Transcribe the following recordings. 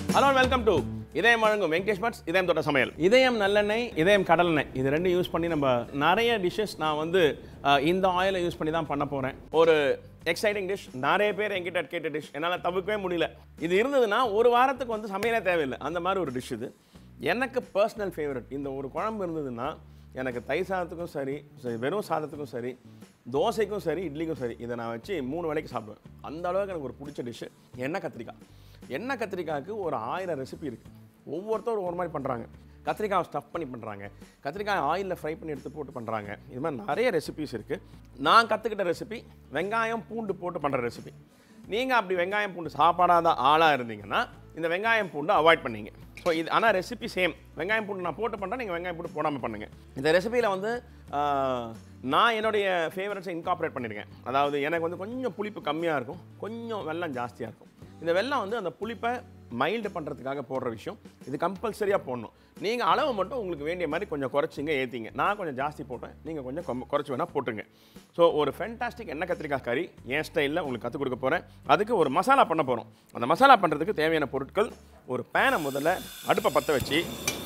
Hello welcome to இதயம் வழங்கும் Venkatesh puts இதயம் தொட்ட சமையல் இதயம் நல்லெண்ணெய் இதயம் கடலெண்ணெய் இது ரெண்டும் யூஸ் பண்ணி நம்ம நிறைய டிஷ்ஷஸ் நான் வந்து அஹ், இந்த ஆயிலை யூஸ் பண்ணி தான் பண்ண போகிறேன் ஒரு எக்ஸைட்டிங் டிஷ் நிறைய பேர் என்கிட்ட கேட்ட டிஷ் என்னால் தவிர்க்கவே முடியல இது இருந்ததுன்னா ஒரு வாரத்துக்கு வந்து சமையலே தேவையில்லை அந்த மாதிரி ஒரு டிஷ் இது எனக்கு பர்சனல் ஃபேவரட் இந்த ஒரு குழம்பு இருந்ததுன்னா எனக்கு தயிர் சாதத்துக்கும் சரி சரி, வெறும் சாதத்துக்கும் சரி தோசைக்கும் சரி இட்லிக்கும் சரி இதை நான் வச்சு மூணு வேளைக்கு சாப்பிடுவேன் அந்த அளவுக்கு எனக்கு ஒரு பிடிச்ச டிஷ்ஷு எண்ணெய் கத்திரிக்காய் எண்ணெய் கத்திரிக்காய்க்கு ஒரு ஆயிரம் ரெசிபி இருக்குது ஒவ்வொருத்தரும் ஒரு மாதிரி பண்ணுறாங்க கத்திரிக்காய் ஸ்டஃப் பண்ணி பண்ணுறாங்க கத்திரிக்காய் ஆயிலில் ஃப்ரை பண்ணி எடுத்து போட்டு பண்ணுறாங்க இது மாதிரி நிறைய ரெசிபிஸ் இருக்குது நான் கற்றுக்கிட்ட ரெசிபி வெங்காயம் பூண்டு போட்டு பண்ணுற ரெசிபி நீங்கள் அப்படி வெங்காயம் பூண்டு சாப்பாடாத ஆளாக இருந்தீங்கன்னா இந்த வெங்காயம் பூண்டு அவாய்ட் பண்ணீங்க ஸோ இது ஆனால் ரெசிபி சேம் வெங்காயம் பூண்டு நான் போட்டு பண்ணுறேன் நீங்கள் வெங்காயம் பூண்டு போடாமல் பண்ணுங்கள் இந்த ரெசிபியில் வந்து ஆஹ், நான் என்னுடைய ஃபேவரட்ஸை இன்கார்பரேட் பண்ணியிருக்கேன் அதாவது எனக்கு வந்து கொஞ்சம் புளிப்பு கம்மியாக இருக்கும் கொஞ்சம் வெல்லம் ஜாஸ்தியாக இருக்கும் இந்த வெல்லம் வந்து அந்த புளிப்பை மைல்டு பண்ணுறதுக்காக போடுற விஷயம் இது கம்பல்சரியாக போடணும் நீங்கள் அளவு மட்டும் உங்களுக்கு வேண்டிய மாதிரி கொஞ்சம் குறைச்சிங்க ஏற்றிங்க நான் கொஞ்சம் ஜாஸ்தி போட்டேன் நீங்கள் கொஞ்சம் கொம் குறைச்சி வேணால் போட்டுருங்க ஸோ ஒரு ஃபென்டாஸ்டிக் எண்ணெய் கத்திரிக்காய் கறி என் ஸ்டைலில் உங்களுக்கு கற்றுக் கொடுக்க போகிறேன் அதுக்கு ஒரு மசாலா பண்ண போகிறோம் அந்த மசாலா பண்ணுறதுக்கு தேவையான பொருட்கள் ஒரு பேனை முதல்ல அடுப்பை பற்ற வச்சு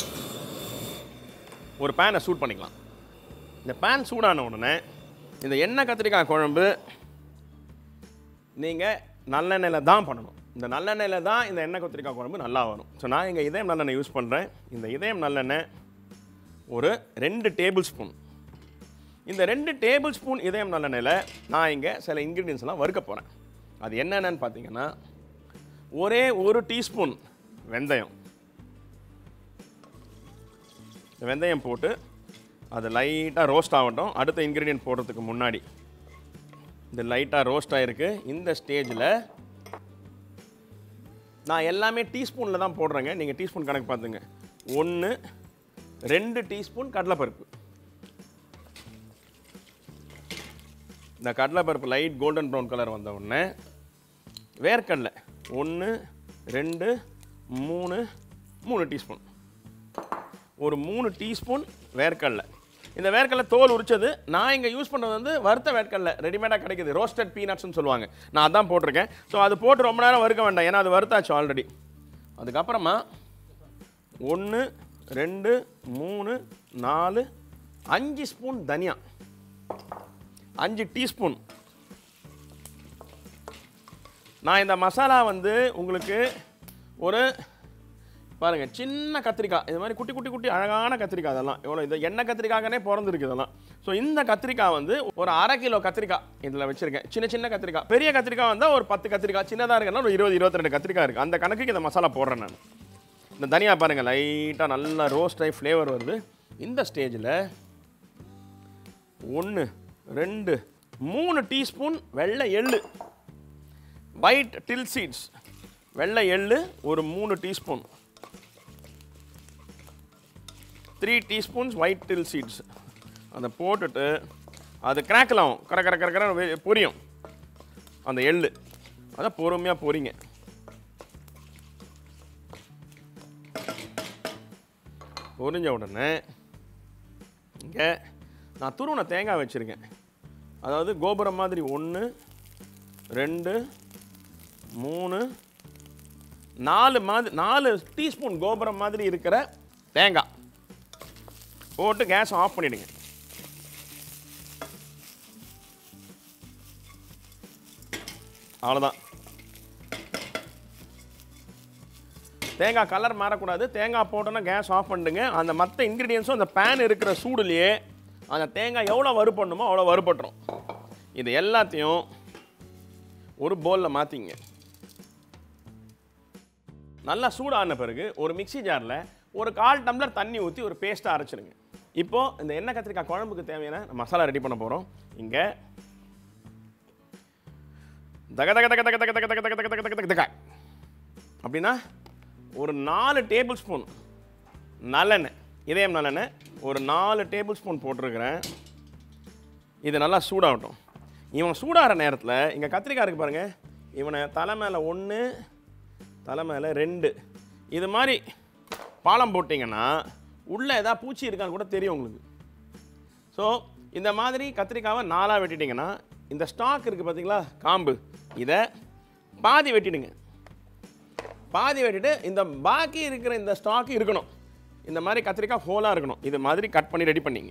ஒரு பேனை சூட் பண்ணிக்கலாம் இந்த பேன் சூடான உடனே இந்த எண்ணெய் கத்திரிக்காய் குழம்பு நீங்கள் நல்லெண்ணெயில் தான் பண்ணணும் இந்த நல்லெண்ணெயில் தான் இந்த எண்ணெய் கத்திரிக்காய் குழம்பு நல்லா வரும் ஸோ நான் இங்கே இதயம் நல்லெண்ணெய் யூஸ் பண்ணுறேன் இந்த இதயம் நல்லெண்ணெய் ஒரு ரெண்டு டேபிள் ஸ்பூன் இந்த ரெண்டு டேபிள் ஸ்பூன் இதயம் நல்லெண்ணெயில் நான் இங்கே சில இன்க்ரீடியன்ஸ் எல்லாம் வறுக்க போகிறேன் அது என்னென்னு பார்த்தீங்கன்னா ஒரே ஒரு டீஸ்பூன் வெந்தயம் இந்த வெந்தயம் போட்டு அது லைட்டாக ரோஸ்ட் ஆகட்டும் அடுத்த இன்க்ரீடியன்ட் போடுறதுக்கு முன்னாடி இந்த லைட்டாக ரோஸ்ட் ஆகிருக்கு இந்த ஸ்டேஜில் நான் எல்லாமே டீஸ்பூனில் தான் போடுறேங்க நீங்கள் டீஸ்பூன் கணக்கு பார்த்துங்க ஒன்று ரெண்டு டீஸ்பூன் கடலைப்பருப்பு இந்த கடலைப்பருப்பு லைட் கோல்டன் ப்ரௌன் கலர் வந்த உடனே வேர்க்கடலை ஒன்று ரெண்டு மூணு மூணு டீஸ்பூன் ஒரு மூணு டீஸ்பூன் வேர்க்கடலை இந்த வேர்க்கடலை தோல் உரிச்சது நான் இங்கே யூஸ் பண்ணுறது வந்து வறுத்த வேர்க்கடலை ரெடிமேடாக கிடைக்குது ரோஸ்டட் பீனட்ஸ்னு சொல்லுவாங்க நான் அதான் போட்டிருக்கேன் ஸோ அது போட்டு ரொம்ப நேரம் வறுக்க வேண்டாம் ஏன்னா அது வறுத்தாச்சு ஆல்ரெடி அதுக்கப்புறமா ஒன்று ரெண்டு மூணு நாலு அஞ்சு ஸ்பூன் தனியா அஞ்சு டீஸ்பூன் நான் இந்த மசாலா வந்து உங்களுக்கு ஒரு பாருங்க சின்ன கத்திரிக்காய் இது மாதிரி குட்டி குட்டி குட்டி அழகான கத்திரிக்காய் அதெல்லாம் எவ்வளோ இது எண்ணெய் கத்திரிக்காய்னே பிறந்திருக்கு இதெல்லாம் ஸோ இந்த கத்திரிக்காய் வந்து ஒரு அரை கிலோ கத்திரிக்காய் இதில் வச்சிருக்கேன் சின்ன சின்ன கத்திரிக்காய் பெரிய கத்திரிக்காய் வந்தால் ஒரு பத்து கத்திரிக்காய் சின்னதாக இருக்குன்னா ஒரு இருபது இருபத்தி ரெண்டு கத்திரிக்காய் இருக்குது அந்த கணக்குக்கு இந்த மசாலா போடுறேன் நான் இந்த தனியா பாருங்கள் லைட்டாக நல்லா ரோஸ்ட் ஆகி ஃப்ளேவர் வருது இந்த ஸ்டேஜில் ஒன்று ரெண்டு மூணு டீஸ்பூன் வெள்ளை எள்ளு ஒயிட் டில் சீட்ஸ் வெள்ளை எள்ளு ஒரு மூணு teaspoon three teaspoons white til seeds அதை போட்டுட்டு அது கிராக்கில் ஆகும் கர கர கர கர வே- பொரியும் அந்த எள்ளு அதை பொறுமையாக பொரிங்க பொரிஞ்ச உடனே இங்கே நான் துருவன தேங்காய் வச்சுருக்கேன் அதாவது கோபுரம் மாதிரி ஒன்று ரெண்டு மூணு நாலு மாதிரி நாலு டீஸ்பூன் கோபுரம் மாதிரி இருக்கிற தேங்காய் போட்டு கேஸ் ஆஃப் பண்ணிடுங்க அவ்வளோதான் தேங்காய் கலர் மாறக்கூடாது தேங்காய் போட்டோன்னா கேஸ் ஆஃப் பண்ணிடுங்க அந்த மற்ற இன்க்ரீடியன்ஸும் அந்த பேன் இருக்கிற சூடுலேயே அந்த தேங்காய் எவ்வளோ வறுபடணுமோ அவ்வளோ வறுபட்டுரும் இது எல்லாத்தையும் ஒரு பவுலில் மாற்றிங்க நல்லா சூடான பிறகு ஒரு மிக்ஸி ஜாரில் ஒரு கால் டம்ளர் தண்ணி ஊற்றி ஒரு பேஸ்ட்டாக அரைச்சிடுங்க இப்போது இந்த எண்ணெய் கத்திரிக்காய் குழம்புக்கு தேவையான மசாலா ரெடி பண்ண போகிறோம் இங்கே தக தக தக தக தக தக தக தக தக தக தக தக அப்படின்னா ஒரு நாலு டேபிள் ஸ்பூன் நல்லெண்ணெய் இதயம் நல்லெண்ணெய் ஒரு நாலு டேபிள் ஸ்பூன் போட்டிருக்கிறேன் இது நல்லா சூடாகட்டும் இவன் சூடாகிற நேரத்தில் இங்கே கத்திரிக்காய் இருக்கு பாருங்கள் இவனை தலை மேலே ஒன்று தலை மேலே ரெண்டு இது மாதிரி பாலம் போட்டிங்கன்னா உள்ளே ஏதாவது பூச்சி இருக்கான்னு கூட தெரியும் உங்களுக்கு ஸோ இந்த மாதிரி கத்திரிக்காவை நாலாக வெட்டிட்டிங்கன்னா இந்த ஸ்டாக் இருக்குது பார்த்தீங்களா காம்பு இதை பாதி வெட்டிடுங்க பாதி வெட்டிட்டு இந்த பாக்கி இருக்கிற இந்த ஸ்டாக் இருக்கணும் இந்த மாதிரி கத்திரிக்காய் ஹோலாக இருக்கணும் இது மாதிரி கட் பண்ணி ரெடி பண்ணிங்க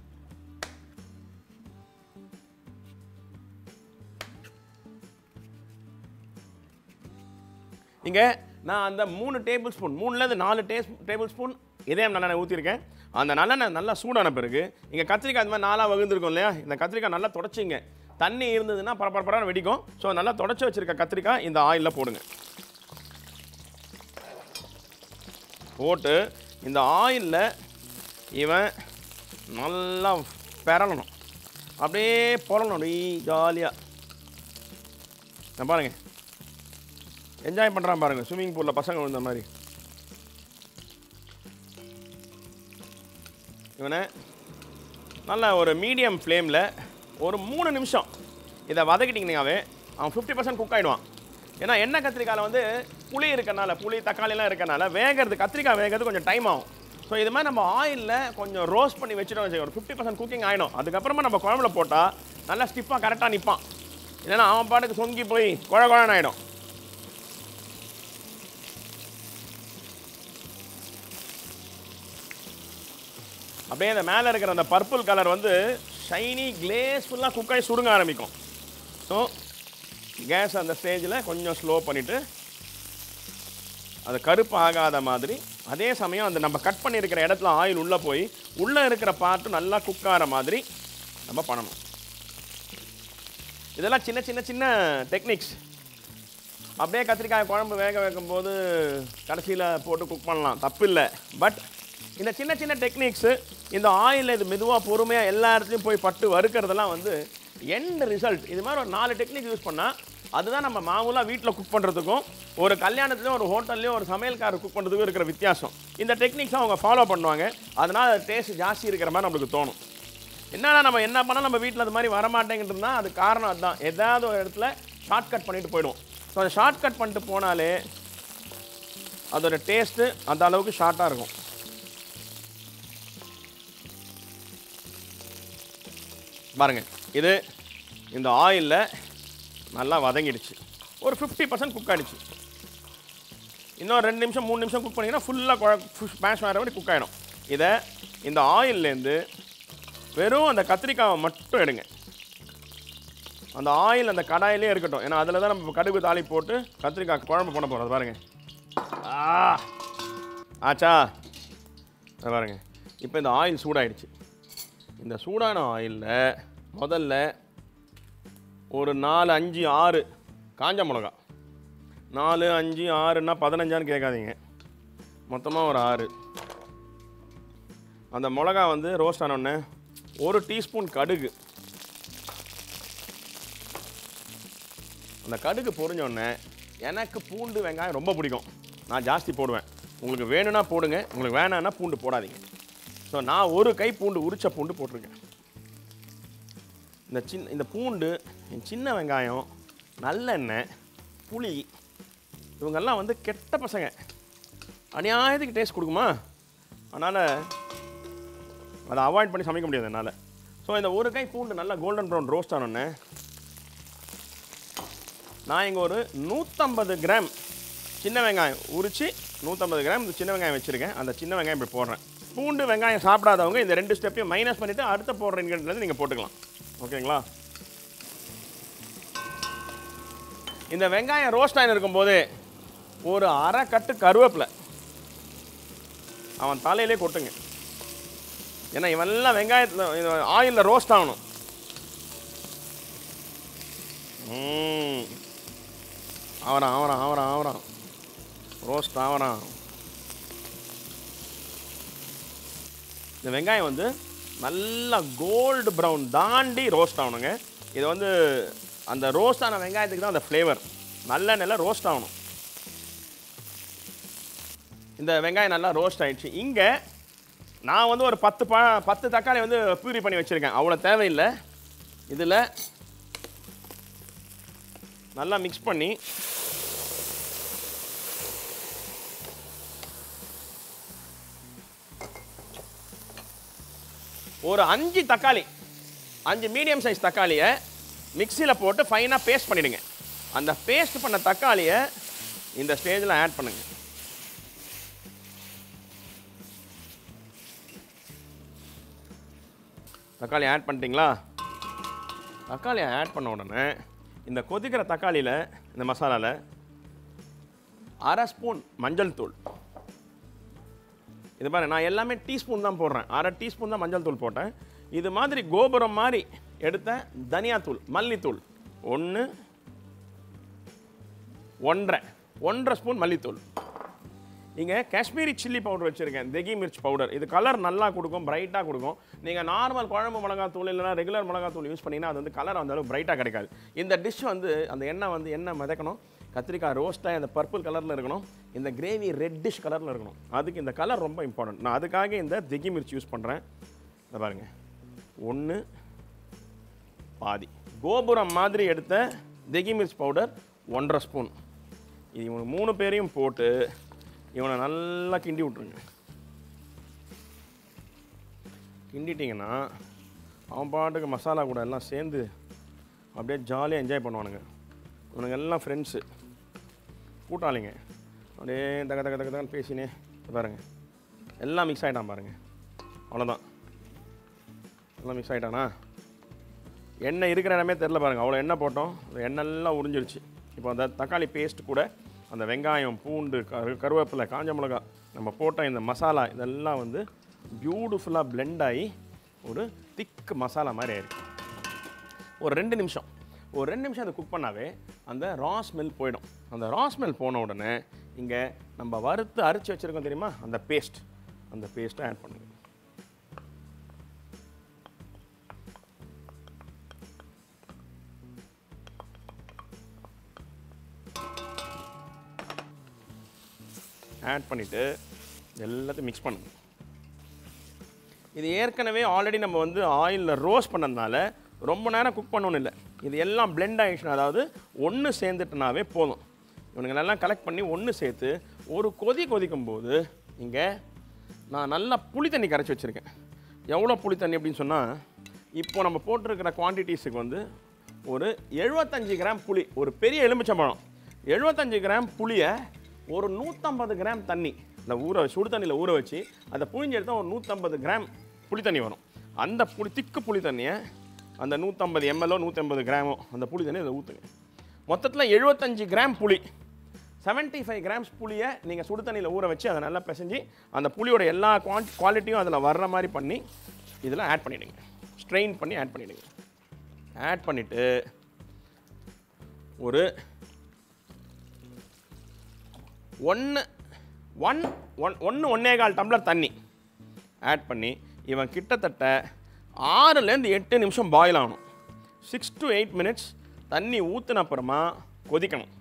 இங்கே நான் அந்த மூணு டேபிள் ஸ்பூன் மூணுலேருந்து நாலு டே டேபிள் ஸ்பூன் இதயம் நல்லெண்ணெய் ஊற்றிருக்கேன் அந்த நல்லெண்ணெய் நல்லா சூடான பிறகு இங்கே கத்திரிக்காய் அந்த மாதிரி நாலாக வகுந்துருக்கும் இல்லையா இந்த கத்திரிக்காய் நல்லா தொடச்சிங்க தண்ணி இருந்ததுன்னா பரபரப்பரான வெடிக்கும் ஸோ நல்லா தொடச்சி வச்சிருக்க கத்திரிக்காய் இந்த ஆயிலில் போடுங்க போட்டு இந்த ஆயிலில் இவன் நல்லா பெறலணும் அப்படியே புரளணும் அப்படியே ஜாலியாக பாருங்க என்ஜாய் பண்ணுறான் பாருங்க ஸ்விம்மிங் பூலில் பசங்க விழுந்த மாதிரி இவனை நல்ல ஒரு மீடியம் ஃப்ளேமில் ஒரு மூணு நிமிஷம் இதை வதக்கிட்டிங்கனாவே அவன் ஃபிஃப்டி பர்சன்ட் குக் ஆகிடுவான் ஏன்னா எண்ணெய் கத்திரிக்காயில் வந்து புளி இருக்கனால புளி தக்காளிலாம் இருக்கனால வேகிறது கத்திரிக்காய் வேகிறது கொஞ்சம் டைம் ஆகும் ஸோ இது மாதிரி நம்ம ஆயிலில் கொஞ்சம் ரோஸ்ட் பண்ணி வச்சுட்டோம் வச்சுக்கோ ஒரு ஃபிஃப்டி பர்சன்ட் குக்கிங் ஆகிடும் அதுக்கப்புறமா நம்ம குழம்புல போட்டால் நல்லா ஸ்டிப்பாக கரெக்டாக நிற்பான் இல்லைன்னா அவன் பாட்டுக்கு சொங்கி போய் குழ குழன்னு ஆகிடும் அப்படியே அந்த மேலே இருக்கிற அந்த பர்பிள் கலர் வந்து ஷைனி கிளேஸ்ஃபுல்லாக குக் ஆகி சுருங்க ஆரம்பிக்கும் ஸோ கேஸ் அந்த ஸ்டேஜில் கொஞ்சம் ஸ்லோ பண்ணிவிட்டு அது கருப்பு ஆகாத மாதிரி அதே சமயம் அந்த நம்ம கட் பண்ணியிருக்கிற இடத்துல ஆயில் உள்ளே போய் உள்ளே இருக்கிற பார்ட்டு நல்லா குக் ஆகிற மாதிரி நம்ம பண்ணணும் இதெல்லாம் சின்ன சின்ன சின்ன டெக்னிக்ஸ் அப்படியே கத்திரிக்காய் குழம்பு வேக வைக்கும்போது கடைசியில் போட்டு குக் பண்ணலாம் தப்பு இல்லை பட் இந்த சின்ன சின்ன டெக்னிக்ஸு இந்த ஆயிலில் இது மெதுவாக பொறுமையாக எல்லா இடத்துலையும் போய் பட்டு வறுக்கிறதெல்லாம் வந்து எண்ட் ரிசல்ட் இது மாதிரி ஒரு நாலு டெக்னிக் யூஸ் பண்ணால் அதுதான் நம்ம மாமூலாக வீட்டில் குக் பண்ணுறதுக்கும் ஒரு கல்யாணத்துலையும் ஒரு ஹோட்டல்லையும் ஒரு சமையல்காரர் குக் பண்ணுறதுக்கும் இருக்கிற வித்தியாசம் இந்த டெக்னிக்ஸை அவங்க ஃபாலோ பண்ணுவாங்க அதனால் டேஸ்ட் ஜாஸ்தி இருக்கிற மாதிரி நம்மளுக்கு தோணும் என்னடா நம்ம என்ன பண்ணால் நம்ம வீட்டில் அது மாதிரி வரமாட்டேங்கிறதுனா அது காரணம் அதுதான் ஏதாவது ஒரு இடத்துல ஷார்ட்கட் பண்ணிட்டு போயிடுவோம் ஸோ அந்த ஷார்ட்கட் பண்ணிட்டு போனாலே அதோட டேஸ்ட்டு அந்த அளவுக்கு ஷார்ட்டாக இருக்கும் பாருங்க இது இந்த ஆயிலில் நல்லா வதங்கிடுச்சு ஒரு ஃபிஃப்டி பர்சன்ட் குக் ஆகிடுச்சு இன்னும் ரெண்டு நிமிஷம் மூணு நிமிஷம் குக் பண்ணிங்கன்னா ஃபுல்லாக மேஷ் ஆகிற மாதிரி குக் ஆகிடும் இதை இந்த ஆயில்லேருந்து வெறும் அந்த கத்திரிக்காவை மட்டும் எடுங்க அந்த ஆயில் அந்த கடாயிலே இருக்கட்டும் ஏன்னா அதில் தான் நம்ம கடுகு தாளி போட்டு கத்திரிக்காய் குழம்பு பண்ண போகிறோம் பாருங்க ஆ ஆச்சா இதை பாருங்க இப்போ இந்த ஆயில் சூடாயிடுச்சு இந்த சூடான ஆயிலில் முதல்ல ஒரு நாலு அஞ்சு ஆறு காஞ்ச மிளகா நாலு அஞ்சு ஆறுன்னா பதினஞ்சான்னு கேட்காதீங்க மொத்தமாக ஒரு ஆறு அந்த மிளகா வந்து ரோஸ்ட் ஆனோடனே ஒரு டீஸ்பூன் கடுகு அந்த கடுகு பொரிஞ்சோடனே எனக்கு பூண்டு வெங்காயம் ரொம்ப பிடிக்கும் நான் ஜாஸ்தி போடுவேன் உங்களுக்கு வேணும்னா போடுங்க உங்களுக்கு வேணான்னா பூண்டு போடாதீங்க ஸோ நான் ஒரு கை பூண்டு உரிச்ச பூண்டு போட்டிருக்கேன் இந்த சின்ன இந்த பூண்டு இந்த சின்ன வெங்காயம் நல்லெண்ணெய் புளி இவங்கெல்லாம் வந்து கெட்ட பசங்க அநியாயத்துக்கு டேஸ்ட் கொடுக்குமா அதனால் அதை அவாய்ட் பண்ணி சமைக்க முடியாது என்னால் ஸோ இந்த ஒரு கை பூண்டு நல்லா கோல்டன் ப்ரௌன் ரோஸ்ட் ஆனோடனே நான் இங்கே ஒரு நூற்றம்பது கிராம் சின்ன வெங்காயம் உரித்து நூற்றம்பது கிராம் இந்த சின்ன வெங்காயம் வச்சுருக்கேன் அந்த சின்ன வெங்காயம் இப்படி போடுறேன் பூண்டு வெங்காயம் சாப்பிடாதவங்க இந்த ரெண்டு ஸ்டெப்பையும் மைனஸ் பண்ணிவிட்டு அடுத்த போடுற இன்கிரியன்ட்லேருந்து நீங்கள் போட்டுக்கலாம் ஓகேங்களா இந்த வெங்காயம் ரோஸ்ட் ஆகி இருக்கும்போது ஒரு அரை கட்டு கருவேப்பிலை அவன் தலையிலே கொட்டுங்க ஏன்னா இவெல்லாம் வெங்காயத்தில் ஆயிலில் ரோஸ்ட் ஆகணும் ம். ஆவறான் ஆவறான் ஆவறான் ஆவறான் ரோஸ்ட் ஆவறான் இந்த வெங்காயம் வந்து நல்லா கோல்டு ப்ரௌன் தாண்டி ரோஸ்ட் ஆகணுங்க இது வந்து அந்த ரோஸ்ட் ஆன வெங்காயத்துக்கு தான் அந்த ஃப்ளேவர் நல்ல நல்லா ரோஸ்ட் ஆகணும் இந்த வெங்காயம் நல்லா ரோஸ்ட் ஆயிடுச்சு இங்கே நான் வந்து ஒரு பத்து ப பத்து தக்காளி வந்து பியூரி பண்ணி வச்சுருக்கேன் அவ்வளோ தேவையில்லை இதில் நல்லா மிக்ஸ் பண்ணி ஒரு அஞ்சு தக்காளி அஞ்சு மீடியம் சைஸ் தக்காளியை மிக்சியில் போட்டு ஃபைனாக பேஸ்ட் பண்ணிடுங்க அந்த பேஸ்ட் பண்ண தக்காளியை இந்த ஸ்டேஜில் ஆட் பண்ணுங்க தக்காளி ஆட் பண்ணிட்டீங்களா தக்காளி ஆட் பண்ண உடனே இந்த கொதிக்கிற தக்காளியில் இந்த மசாலாவில் அரை ஸ்பூன் மஞ்சள் தூள் இது பாரு நான் எல்லாமே டீஸ்பூன் தான் போடுறேன் அரை டீஸ்பூன் தான் மஞ்சள் தூள் போட்டேன் இது மாதிரி கோபுரம் மாதிரி எடுத்த தனியாத்தூள் மல்லித்தூள் ஒன்று ஒன்றரை ஒன்றரை ஸ்பூன் மல்லித்தூள் இங்கே காஷ்மீரி சில்லி பவுடர் வச்சுருக்கேன் தெகி மிர்ச் பவுடர் இது கலர் நல்லா கொடுக்கும் பிரைட்டாக கொடுக்கும் நீங்கள் நார்மல் குழம்பு மிளகாத்தூள் இல்லைனா ரெகுலர் மிளகாத்தூள் யூஸ் பண்ணிங்கன்னா அது வந்து கலர் அந்த அளவுக்கு பிரைட்டாக கிடைக்காது இந்த டிஷ் வந்து அந்த எண்ணெய் வந்து எண்ணெய் மிதக்கணும் கத்திரிக்காய் ரோஸ்ட்டாக அந்த பர்பிள் கலரில் இருக்கணும் இந்த கிரேவி ரெட்டிஷ் கலரில் இருக்கணும் அதுக்கு இந்த கலர் ரொம்ப இம்பார்ட்டன்ட் நான் அதுக்காக இந்த தெகி மிர்ச் யூஸ் பண்ணுறேன் இந்த பாருங்க ஒன்று பாதி கோபுரம் மாதிரி எடுத்த தெகி மிர்ச் பவுடர் ஒன்றரை ஸ்பூன் இது இவங்க மூணு பேரையும் போட்டு இவனை நல்லா கிண்டி விட்ருங்க கிண்டிட்டிங்கன்னா அவன் பாட்டுக்கு மசாலா கூட எல்லாம் சேர்ந்து அப்படியே ஜாலியாக என்ஜாய் பண்ணுவானுங்க இவனுங்க எல்லாம் ஃப்ரெண்ட்ஸு கூட்டாளிங்க அப்படியே தக தக தக தகன்னு பேசினே இத பாருங்க எல்லாம் மிக்ஸ் ஆகிட்டான் பாருங்க அவ்வளோதான் எல்லாம் மிக்ஸ் ஆகிட்டானா எண்ணெய் இருக்கிற இடமே தெரில பாருங்கள் அவ்வளோ எண்ணெய் போட்டோம் அந்த எண்ணெய் எல்லாம் உறிஞ்சிருச்சு இப்போ அந்த தக்காளி பேஸ்ட் கூட அந்த வெங்காயம் பூண்டு கரு கருவேப்பிலை காஞ்ச மிளகா நம்ம போட்ட இந்த மசாலா இதெல்லாம் வந்து பியூட்டிஃபுல்லாக blend ஆகி ஒரு திக் மசாலா மாதிரி ஆயிருக்கு ஒரு ரெண்டு நிமிஷம் ஒரு ரெண்டு நிமிஷம் அதை குக் பண்ணாவே அந்த ரா ஸ்மெல் போயிடும் அந்த ரா ஸ்மெல் போன உடனே இங்கே நம்ம வறுத்து அரைச்சி வச்சுருக்கோம் தெரியுமா அந்த பேஸ்ட் அந்த பேஸ்ட்டை ஆட் பண்ணுங்க ஆட் பண்ணிவிட்டு எல்லாத்தையும் மிக்ஸ் பண்ணுங்க இது ஏற்கனவே ஆல்ரெடி நம்ம வந்து ஆயிலில் ரோஸ்ட் பண்ணதுனால ரொம்ப நேரம் குக் பண்ணணும் இல்லை இது எல்லாம் blend ஆகிடுச்சுன்னா அதாவது ஒன்று சேர்ந்துட்டுனாவே போதும் இவனுங்களெல்லாம் கலெக்ட் பண்ணி ஒன்று சேர்த்து ஒரு கொதி கொதிக்கும் போது இங்கே நான் நல்லா புளி தண்ணி கரைச்சி வச்சுருக்கேன் எவ்வளோ புளி தண்ணி அப்படின்னு சொன்னால் இப்போ நம்ம போட்டிருக்கிற குவான்டிட்டிஸுக்கு வந்து ஒரு எழுபத்தஞ்சு கிராம் புளி ஒரு பெரிய எலுமிச்சம்பழம் எழுபத்தஞ்சு கிராம் புளியை ஒரு நூற்றம்பது கிராம் தண்ணி இந்த ஊற சுடு தண்ணியில் ஊற வச்சு அதை புழிஞ்சு எடுத்தால் ஒரு நூற்றம்பது கிராம் புளி தண்ணி வரும் அந்த புளி திக்கு புளி தண்ணியை அந்த நூற்றம்பது எம்எல்ஓ நூற்றம்பது கிராமோ அந்த புளி தண்ணியை அதை ஊற்றுங்க மொத்தத்தில் எழுபத்தஞ்சு கிராம் புளி 75 ஃபைவ் கிராம்ஸ் புளியை நீங்கள் சுடு தண்ணியில் ஊற வச்சு அதை நல்லா பிசைஞ்சு அந்த புளியோட எல்லா குவான்டி குவாலிட்டியும் அதில் வர்ற மாதிரி பண்ணி இதில் ஆட் பண்ணிவிடுங்க ஸ்ட்ரெயின் பண்ணி ஆட் பண்ணிவிடுங்க ஆட் பண்ணிவிட்டு ஒரு ஒன்று ஒன் ஒன் ஒன்று ஒன்னே கால் டம்ளர் தண்ணி ஆட் பண்ணி இவன் கிட்டத்தட்ட ஆறுலேருந்து எட்டு நிமிஷம் பாயில் ஆகணும் சிக்ஸ் டு எயிட் மினிட்ஸ் தண்ணி ஊற்றின அப்புறமா கொதிக்கணும்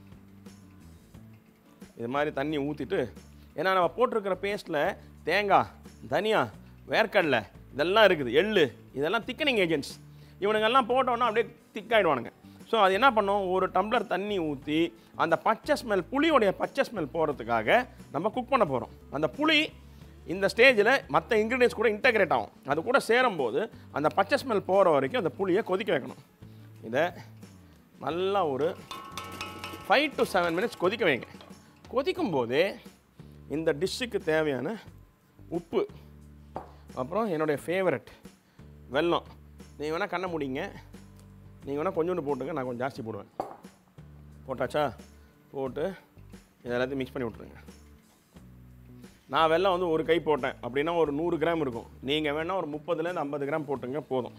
இது மாதிரி தண்ணி ஊற்றிட்டு ஏன்னா நம்ம போட்டிருக்கிற பேஸ்ட்டில் தேங்காய் தனியா வேர்க்கடலை இதெல்லாம் இருக்குது எள்ளு இதெல்லாம் திக்கனிங் ஏஜென்ட்ஸ் இவனுங்கெல்லாம் போட்டோன்னா அப்படியே திக்காயிடுவானுங்க ஸோ அது என்ன பண்ணோம் ஒரு டம்ளர் தண்ணி ஊற்றி அந்த பச்சை ஸ்மெல் புளியோடைய பச்சை ஸ்மெல் போகிறதுக்காக நம்ம குக் பண்ண போகிறோம் அந்த புளி இந்த ஸ்டேஜில் மற்ற இன்க்ரீடியன்ஸ் கூட இன்டகிரேட் ஆகும் அது கூட சேரும்போது அந்த பச்சை ஸ்மெல் போகிற வரைக்கும் அந்த புளியை கொதிக்க வைக்கணும் இதை நல்லா ஒரு ஃபைவ் டு செவன் மினிட்ஸ் கொதிக்க வைங்க கொதிக்கும் போதே இந்த டிஷ்ஷுக்கு தேவையான உப்பு அப்புறம் என்னுடைய ஃபேவரட் வெல்லம் நீங்கள் வேணால் கண்ணை முடிங்க நீங்கள் வேணால் கொஞ்சோண்டு போட்டுங்க நான் கொஞ்சம் ஜாஸ்தி போடுவேன் போட்டாச்சா போட்டு இது எல்லாத்தையும் மிக்ஸ் பண்ணி விட்ருங்க நான் வெல்லம் வந்து ஒரு கை போட்டேன் அப்படின்னா ஒரு நூறு கிராம் இருக்கும் நீங்கள் வேணால் ஒரு முப்பதுலேருந்து ஐம்பது கிராம் போட்டுங்க போதும்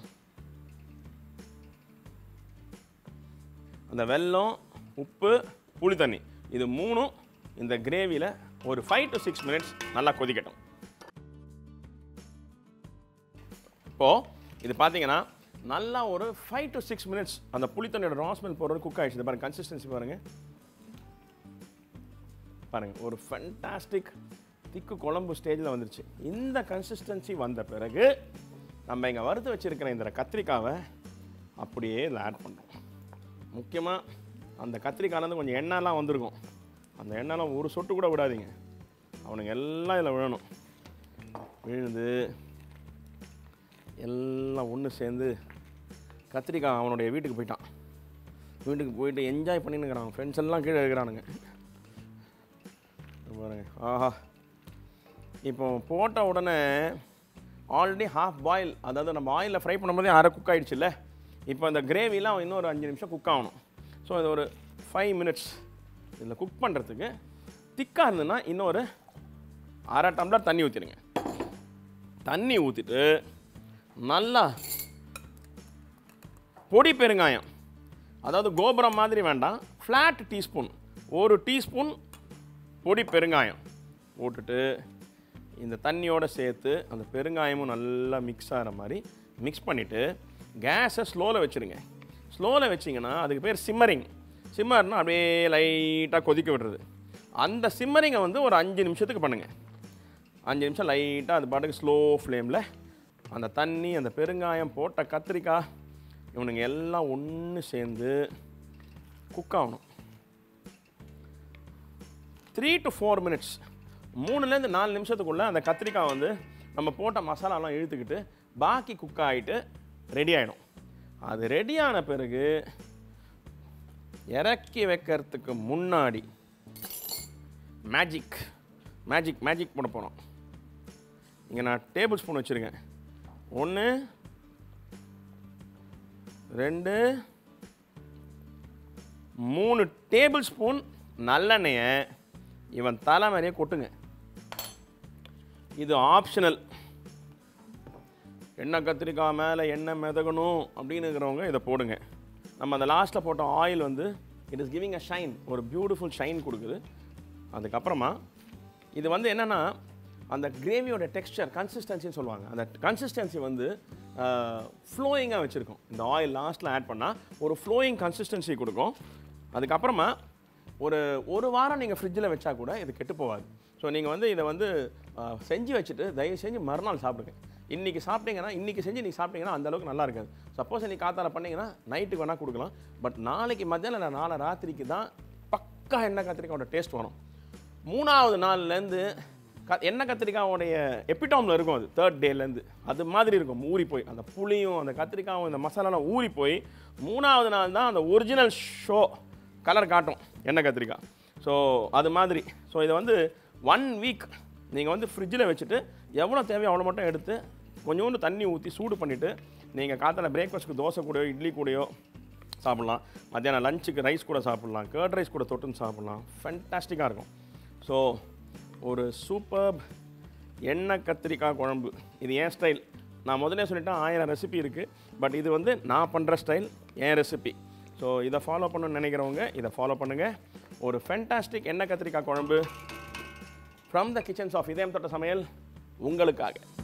அந்த வெல்லம் உப்பு புளி தண்ணி இது மூணும் இந்த கிரேவியில் ஒரு ஃபைவ் டு சிக்ஸ் மினிட்ஸ் நல்லா கொதிக்கட்டும் இப்போது இது பார்த்தீங்கன்னா நல்லா ஒரு ஃபைவ் டு சிக்ஸ் மினிட்ஸ் அந்த புளி தண்ணியோட ரா ஸ்மெல் போகிறது குக் ஆகிடுச்சு இது பாருங்க கன்சிஸ்டன்சி பாருங்கள் பாருங்கள் ஒரு ஃபென்டாஸ்டிக் திக்கு குழம்பு ஸ்டேஜில் வந்துருச்சு இந்த கன்சிஸ்டன்சி வந்த பிறகு நம்ம இங்கே வறுத்து வச்சிருக்கிற இந்த கத்திரிக்காவை அப்படியே இதில் ஆட் பண்ணுறோம் முக்கியமாக அந்த கத்திரிக்காயிலேருந்து கொஞ்சம் எண்ணெய்லாம் வந்திருக்கும் அந்த எண்ணெய்லாம் ஒரு சொட்டு கூட விடாதீங்க அவனுங்க எல்லாம் இதில் விழணும் விழுந்து எல்லாம் ஒன்று சேர்ந்து கத்திரிக்காய் அவனுடைய வீட்டுக்கு போயிட்டான் வீட்டுக்கு போயிட்டு என்ஜாய் பண்ணின்னு இருக்கிறான் ஃப்ரெண்ட்ஸ் எல்லாம் கீழே இருக்கிறானுங்க பாருங்க ஆஹா இப்போ போட்ட உடனே ஆல்ரெடி ஹாஃப் பாயில் அதாவது நம்ம ஆயிலில் ஃப்ரை பண்ணும்போதே அரை குக் ஆயிடுச்சுல்ல இப்போ அந்த கிரேவிலாம் இன்னும் ஒரு அஞ்சு நிமிஷம் குக் ஆகணும் ஸோ இது ஒரு ஃபைவ் மினிட்ஸ் இதில் குக் பண்ணுறதுக்கு திக்காக இருந்ததுன்னா இன்னொரு அரை டம்ளர் தண்ணி ஊற்றிடுங்க தண்ணி ஊற்றிட்டு நல்லா பொடி பெருங்காயம் அதாவது கோபுரம் மாதிரி வேண்டாம் ஃப்ளாட் டீஸ்பூன் ஒரு டீஸ்பூன் பொடி பெருங்காயம் போட்டுட்டு இந்த தண்ணியோடு சேர்த்து அந்த பெருங்காயமும் நல்லா மிக்ஸ் ஆகிற மாதிரி மிக்ஸ் பண்ணிவிட்டு கேஸை ஸ்லோவில் வச்சுருங்க ஸ்லோவில் வச்சிங்கன்னா அதுக்கு பேர் சிம்மரிங் சிம்மர்னா அப்படியே லைட்டாக கொதிக்க விடுறது அந்த சிம்மரிங்கை வந்து ஒரு அஞ்சு நிமிஷத்துக்கு பண்ணுங்கள் அஞ்சு நிமிஷம் லைட்டாக அது பாட்டுக்கு ஸ்லோ ஃப்ளேமில் அந்த தண்ணி அந்த பெருங்காயம் போட்ட கத்திரிக்காய் இவனுங்க எல்லாம் ஒன்று சேர்ந்து குக் ஆகணும் த்ரீ டு ஃபோர் மினிட்ஸ் மூணுலேருந்து நாலு நிமிஷத்துக்குள்ளே அந்த கத்திரிக்காய் வந்து நம்ம போட்ட மசாலாலாம் இழுத்துக்கிட்டு பாக்கி குக் ஆகிட்டு ரெடி ஆகிடும் அது ரெடியான பிறகு இறக்கி வைக்கிறதுக்கு முன்னாடி மேஜிக் மேஜிக் மேஜிக் போட போகிறோம் இங்கே நான் டேபிள் ஸ்பூன் வச்சுருக்கேன் ஒன்று ரெண்டு மூணு டேபிள் ஸ்பூன் நல்லெண்ணெயை இவன் தலை மாதிரியே கொட்டுங்க இது ஆப்ஷனல் எண்ணெய் கத்திரிக்காய் மேலே எண்ணெய் மிதகணும் அப்படின்னு இருக்கிறவங்க இதை போடுங்க நம்ம அந்த லாஸ்ட்டில் போட்ட ஆயில் வந்து it is giving a shine ஒரு பியூட்டிஃபுல் ஷைன் கொடுக்குது அதுக்கப்புறமா இது வந்து என்னென்னா அந்த கிரேவியோட டெக்ஸ்சர் கன்சிஸ்டன்சின்னு சொல்லுவாங்க அந்த கன்சிஸ்டன்சி வந்து ஃப்ளோயிங்காக வச்சுருக்கோம் இந்த ஆயில் லாஸ்ட்டில் ஆட் பண்ணால் ஒரு ஃப்ளோயிங் கன்சிஸ்டன்சி கொடுக்கும் அதுக்கப்புறமா ஒரு ஒரு வாரம் நீங்கள் ஃப்ரிட்ஜில் வச்சா கூட இது கெட்டு போகாது ஸோ நீங்கள் வந்து இதை வந்து அஹ், செஞ்சு வச்சுட்டு தயவு செஞ்சு மறுநாள் சாப்பிடுங்க இன்றைக்கி சாப்பிட்டீங்கன்னா இன்றைக்கி செஞ்சு நீங்கள் சாப்பிட்டீங்கன்னா அந்த அளவுக்கு நல்லா இருக்காது சப்போஸ் இன்னைக்கு காத்தால பண்ணீங்கன்னா நைட்டுக்கு வேணால் கொடுக்கலாம் பட் நாளைக்கு மத்தியானம் இல்லை நாளை ராத்திரிக்கு தான் பக்கா எண்ணெய் கத்திரிக்காயோட டேஸ்ட் வரும் மூணாவது நாள்லேருந்து க எண்ணெய் கத்திரிக்காயோடைய எப்பிட்டாமில் இருக்கும் அது தேர்ட் டேலேருந்து அது மாதிரி இருக்கும் ஊறி போய் அந்த புளியும் அந்த கத்திரிக்காயும் இந்த மசாலாலாம் ஊறி போய் மூணாவது நாள் தான் அந்த ஒரிஜினல் ஷோ கலர் காட்டும் எண்ணெய் கத்திரிக்காய் ஸோ அது மாதிரி ஸோ இதை வந்து ஒன் வீக் நீங்கள் வந்து ஃப்ரிட்ஜில் வச்சுட்டு எவ்வளோ தேவையோ அவ்வளோ மட்டும் எடுத்து கொஞ்சோண்டு தண்ணி ஊற்றி சூடு பண்ணிவிட்டு நீங்கள் காத்தால பிரேக்ஃபாஸ்ட்டுக்கு தோசை கூடயோ இட்லி கூடயோ சாப்பிட்லாம் மத்தியானம் லஞ்சுக்கு ரைஸ் கூட சாப்பிட்லாம் கேர்ட் ரைஸ் கூட தொட்டுன்னு சாப்பிட்லாம் ஃபென்டாஸ்டிக்காக இருக்கும் ஸோ ஒரு சூப்பர் எண்ணெய் கத்திரிக்காய் குழம்பு இது என் ஸ்டைல் நான் முதல்ல சொல்லிட்டேன் ஆயிரம் ரெசிபி இருக்குது பட் இது வந்து நான் பண்ணுற ஸ்டைல் என் ரெசிபி ஸோ இதை ஃபாலோ பண்ணணும்னு நினைக்கிறவங்க இதை ஃபாலோ பண்ணுங்கள் ஒரு ஃபென்டாஸ்டிக் எண்ணெய் கத்திரிக்காய் குழம்பு ஃப்ரம் த கிச்சன்ஸ் ஆஃப் இதயம் தொட்ட சமையல் உங்களுக்காக